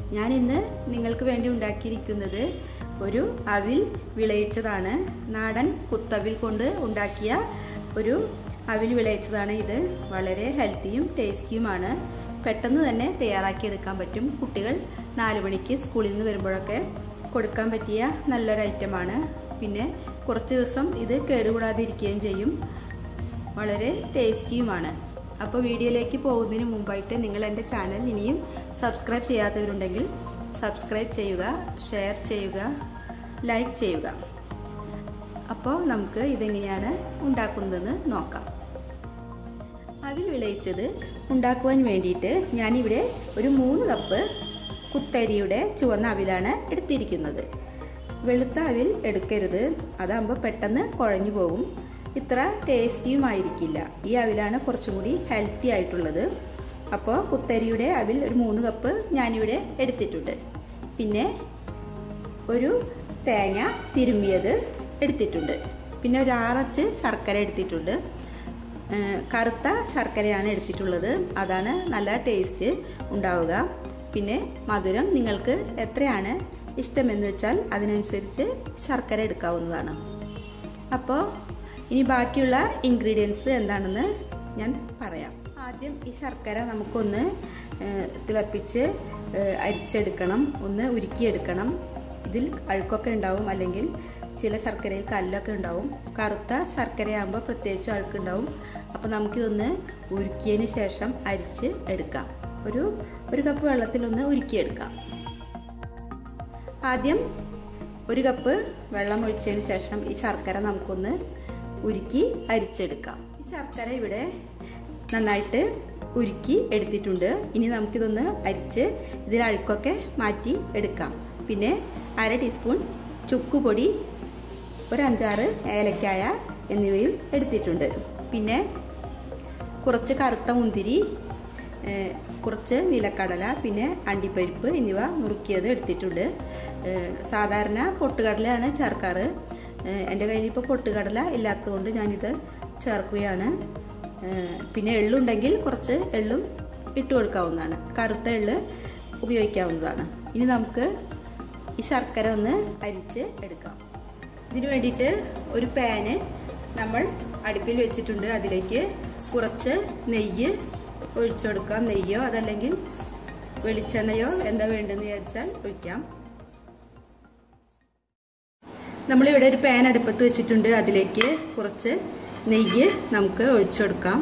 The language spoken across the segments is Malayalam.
ഞാൻ ഇന്ന് നിങ്ങൾക്ക് വേണ്ടി ഉണ്ടാക്കിയിരിക്കുന്നത് ഒരു അവിൽ വിളയിച്ചതാണ് നാടൻ കുത്തവിൽ കൊണ്ട് ഉണ്ടാക്കിയ ഒരു അവിൽ വിളയിച്ചതാണ് ഇത് വളരെ ഹെൽത്തിയും ടേസ്റ്റിയുമാണ് പെട്ടെന്ന് തന്നെ തയ്യാറാക്കിയെടുക്കാൻ പറ്റും കുട്ടികൾ നാല് മണിക്ക് സ്കൂളിൽ നിന്ന് വരുമ്പോഴൊക്കെ കൊടുക്കാൻ പറ്റിയ നല്ലൊരു ഐറ്റമാണ് പിന്നെ കുറച്ച് ദിവസം ഇത് കേടുകൂടാതിരിക്കുകയും ചെയ്യും വളരെ ടേസ്റ്റിയുമാണ് അപ്പോൾ വീഡിയോയിലേക്ക് പോകുന്നതിന് മുമ്പായിട്ട് നിങ്ങൾ എൻ്റെ ചാനൽ ഇനിയും സബ്സ്ക്രൈബ് ചെയ്യാത്തവരുണ്ടെങ്കിൽ സബ്സ്ക്രൈബ് ചെയ്യുക ഷെയർ ചെയ്യുക ലൈക്ക് ചെയ്യുക അപ്പോൾ നമുക്ക് ഇതെങ്ങനെയാണ് ഉണ്ടാക്കുന്നതെന്ന് നോക്കാം അവിൽ വിളയിച്ചത് ഉണ്ടാക്കുവാൻ വേണ്ടിയിട്ട് ഞാനിവിടെ ഒരു മൂന്ന് കപ്പ് കുത്തരിയുടെ ചുവന്ന അവിലാണ് എടുത്തിരിക്കുന്നത് വെളുത്ത അവിൽ എടുക്കരുത് അതാകുമ്പോൾ പെട്ടെന്ന് കുഴഞ്ഞു പോകും ഇത്ര ടേസ്റ്റിയുമായിരിക്കില്ല ഈ അവിലാണ് കുറച്ചും കൂടി ഹെൽത്തി ആയിട്ടുള്ളത് അപ്പോൾ കുത്തരിയുടെ അവിൽ ഒരു മൂന്ന് കപ്പ് ഞാനിവിടെ എടുത്തിട്ടുണ്ട് പിന്നെ ഒരു തേങ്ങ തിരുമ്മിയത് എടുത്തിട്ടുണ്ട് പിന്നെ ഒരു ആറച്ച് ശർക്കര എടുത്തിട്ടുണ്ട് കറുത്ത ശർക്കരയാണ് എടുത്തിട്ടുള്ളത് അതാണ് നല്ല ടേസ്റ്റ് ഉണ്ടാവുക പിന്നെ മധുരം നിങ്ങൾക്ക് എത്രയാണ് ഇഷ്ടമെന്ന് വെച്ചാൽ അതിനനുസരിച്ച് ശർക്കര എടുക്കാവുന്നതാണ് അപ്പോൾ ഇനി ബാക്കിയുള്ള ഇൻഗ്രീഡിയൻസ് എന്താണെന്ന് ഞാൻ പറയാം ആദ്യം ഈ ശർക്കര നമുക്കൊന്ന് തിളപ്പിച്ച് അരിച്ചെടുക്കണം ഒന്ന് ഉരുക്കിയെടുക്കണം ഇതിൽ അഴുക്കൊക്കെ ഉണ്ടാവും അല്ലെങ്കിൽ ചില ശർക്കരയിൽ കല്ലൊക്കെ ഉണ്ടാവും കറുത്ത ശർക്കരയാകുമ്പോൾ പ്രത്യേകിച്ചും അഴുക്കുണ്ടാവും അപ്പോൾ നമുക്കിതൊന്ന് ഉരുക്കിയതിന് ശേഷം അരിച്ച് എടുക്കാം ഒരു ഒരു കപ്പ് വെള്ളത്തിലൊന്ന് ഉരുക്കിയെടുക്കാം ആദ്യം ഒരു കപ്പ് വെള്ളം ഒഴിച്ചതിന് ശേഷം ഈ ശർക്കര നമുക്കൊന്ന് ഉരുക്കി അരിച്ചെടുക്കാം ഈ ശർക്കര ഇവിടെ നന്നായിട്ട് ഉരുക്കി എടുത്തിട്ടുണ്ട് ഇനി നമുക്കിതൊന്ന് അരിച്ച് ഇതിൽ അഴുക്കൊക്കെ മാറ്റി എടുക്കാം പിന്നെ അര ടീസ്പൂൺ ചുക്കുപൊടി ഒരു അഞ്ചാറ് ഏലക്കായ എന്നിവയും എടുത്തിട്ടുണ്ട് പിന്നെ കുറച്ച് കറുത്ത മുന്തിരി കുറച്ച് നിലക്കടല പിന്നെ അണ്ടിപ്പരിപ്പ് എന്നിവ നുറുക്കിയത് എടുത്തിട്ടുണ്ട് സാധാരണ പൊട്ടുകടലയാണ് ചേർക്കാറ് എൻ്റെ കയ്യിൽ ഇപ്പോൾ പൊട്ടുകടല ഇല്ലാത്തതുകൊണ്ട് ഞാനിത് ചേർക്കുകയാണ് പിന്നെ എള്ളുണ്ടെങ്കിൽ കുറച്ച് എള്ളും ഇട്ട് കൊടുക്കാവുന്നതാണ് കറുത്ത എള്ള് ഉപയോഗിക്കാവുന്നതാണ് ഇനി നമുക്ക് ഈ ശർക്കര ഒന്ന് അരിച്ച് എടുക്കാം ഇതിനു വേണ്ടിയിട്ട് ഒരു പാന് നമ്മൾ അടുപ്പിൽ വെച്ചിട്ടുണ്ട് അതിലേക്ക് കുറച്ച് നെയ്യ് ഒഴിച്ചു കൊടുക്കാം നെയ്യോ അതല്ലെങ്കിൽ വെളിച്ചെണ്ണയോ എന്താ വേണ്ടെന്ന് വിചാരിച്ചാൽ ഒഴിക്കാം നമ്മളിവിടെ ഒരു പാൻ അടുപ്പത്ത് വെച്ചിട്ടുണ്ട് അതിലേക്ക് കുറച്ച് നെയ്യ് നമുക്ക് ഒഴിച്ചു കൊടുക്കാം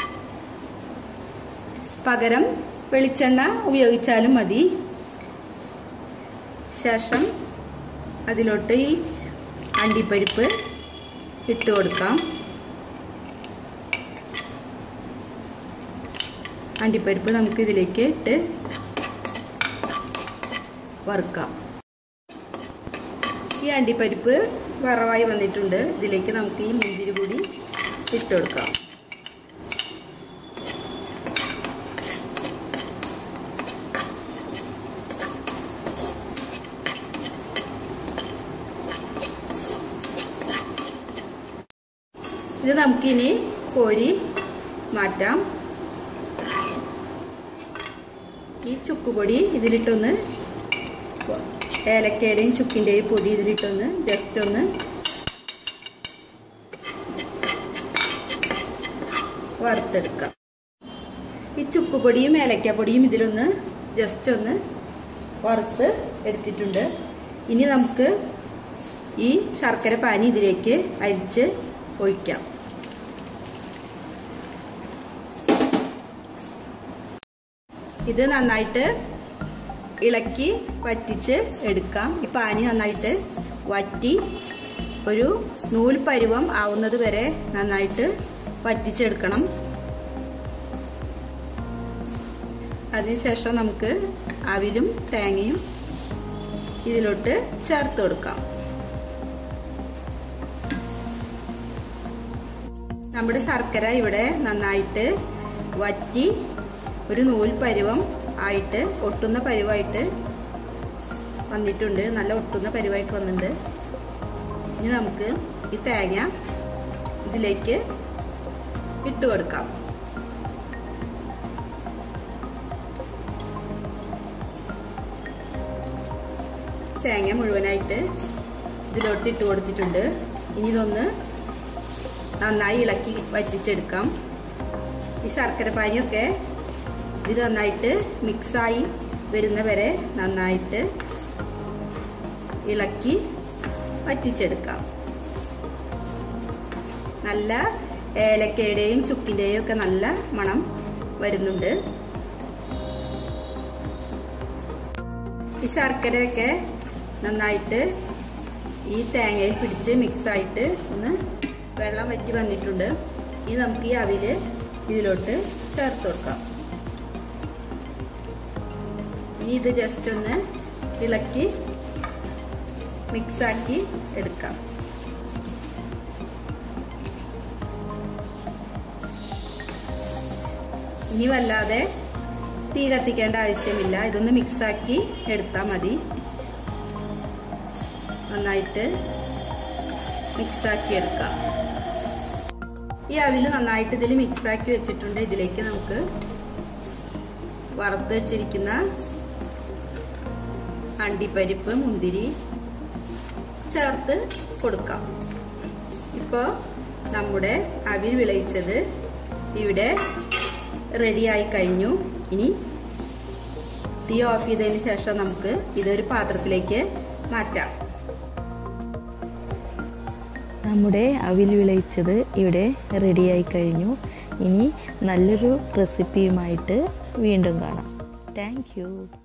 പകരം വെളിച്ചെണ്ണ ഉപയോഗിച്ചാലും മതി ശേഷം അതിലോട്ട് ഈ അണ്ടിപ്പരിപ്പ് ഇട്ട് കൊടുക്കാം അണ്ടിപ്പരിപ്പ് നമുക്ക് ഇതിലേക്ക് ഇട്ട് വറുക്കാം ഈ അണ്ടിപ്പരിപ്പ് വറവായി വന്നിട്ടുണ്ട് ഇതിലേക്ക് നമുക്ക് ഈ മുന്തിരി കൂടി ഇട്ട് കൊടുക്കാം ഇത് നമുക്കിനി കോരി മാറ്റാം ഈ ചുക്കുപൊടി ഇതിലിട്ടൊന്ന് ഏലക്കയുടെയും ചുക്കിൻ്റെയും പൊടി ഇതിലിട്ടൊന്ന് ജസ്റ്റ് ഒന്ന് വറുത്തെടുക്കാം ഈ ചുക്കുപൊടിയും ഏലക്കപ്പൊടിയും ഇതിലൊന്ന് ജസ്റ്റ് ഒന്ന് വറുത്ത് എടുത്തിട്ടുണ്ട് ഇനി നമുക്ക് ഈ ശർക്കര പാനി ഇതിലേക്ക് അരിച്ച് ഒഴിക്കാം ഇത് നന്നായിട്ട് ഇളക്കി വറ്റിച്ച് എടുക്കാം ഈ പാനി നന്നായിട്ട് വറ്റി ഒരു നൂൽ പരുവം ആവുന്നത് വരെ നന്നായിട്ട് വറ്റിച്ചെടുക്കണം അതിനുശേഷം നമുക്ക് അവിലും തേങ്ങയും ഇതിലോട്ട് ചേർത്ത് കൊടുക്കാം നമ്മുടെ ശർക്കര ഇവിടെ നന്നായിട്ട് വറ്റി ഒരു നൂൽ പരുവം ആയിട്ട് ഒട്ടുന്ന പരുവായിട്ട് വന്നിട്ടുണ്ട് നല്ല ഒട്ടുന്ന പരുവായിട്ട് വന്നിട്ടുണ്ട് ഇനി നമുക്ക് ഈ തേങ്ങ ഇതിലേക്ക് ഇട്ട് കൊടുക്കാം തേങ്ങ മുഴുവനായിട്ട് ഇതിലോട്ട് ഇട്ട് കൊടുത്തിട്ടുണ്ട് ഇനി ഇതൊന്ന് നന്നായി ഇളക്കി വറ്റിച്ചെടുക്കാം ഈ ശർക്കര പാനിയൊക്കെ ഇത് നന്നായിട്ട് മിക്സായി വരുന്ന വരെ നന്നായിട്ട് ഇളക്കി വറ്റിച്ചെടുക്കാം നല്ല ഏലക്കയുടെയും ചുക്കിൻ്റെയും ഒക്കെ നല്ല മണം വരുന്നുണ്ട് ഈ ശർക്കരയൊക്കെ നന്നായിട്ട് ഈ തേങ്ങയിൽ പിടിച്ച് മിക്സായിട്ട് ഒന്ന് വെള്ളം വറ്റി വന്നിട്ടുണ്ട് ഇനി നമുക്ക് ഈ അവില് ഇതിലോട്ട് ചേർത്ത് കൊടുക്കാം ഇനി ഇത് ജസ്റ്റ് ഒന്ന് ഇളക്കി മിക്സാക്കി എടുക്കാം ഇനി വല്ലാതെ തീ കത്തിക്കേണ്ട ആവശ്യമില്ല ഇതൊന്ന് മിക്സാക്കി എടുത്താൽ മതി നന്നായിട്ട് മിക്സാക്കി എടുക്കാം ഈ അവിൽ നന്നായിട്ട് ഇതിൽ മിക്സാക്കി വെച്ചിട്ടുണ്ട് ഇതിലേക്ക് നമുക്ക് വറുത്ത് വെച്ചിരിക്കുന്ന അണ്ടിപ്പരിപ്പ് മുന്തിരി ചേർത്ത് കൊടുക്കാം ഇപ്പോൾ നമ്മുടെ അവിൽ വിളയിച്ചത് ഇവിടെ റെഡിയായി കഴിഞ്ഞു ഇനി തീ ഓഫ് ചെയ്തതിന് ശേഷം നമുക്ക് ഇതൊരു പാത്രത്തിലേക്ക് മാറ്റാം നമ്മുടെ അവിൽ വിളയിച്ചത് ഇവിടെ റെഡിയായി കഴിഞ്ഞു ഇനി നല്ലൊരു റെസിപ്പിയുമായിട്ട് വീണ്ടും കാണാം താങ്ക്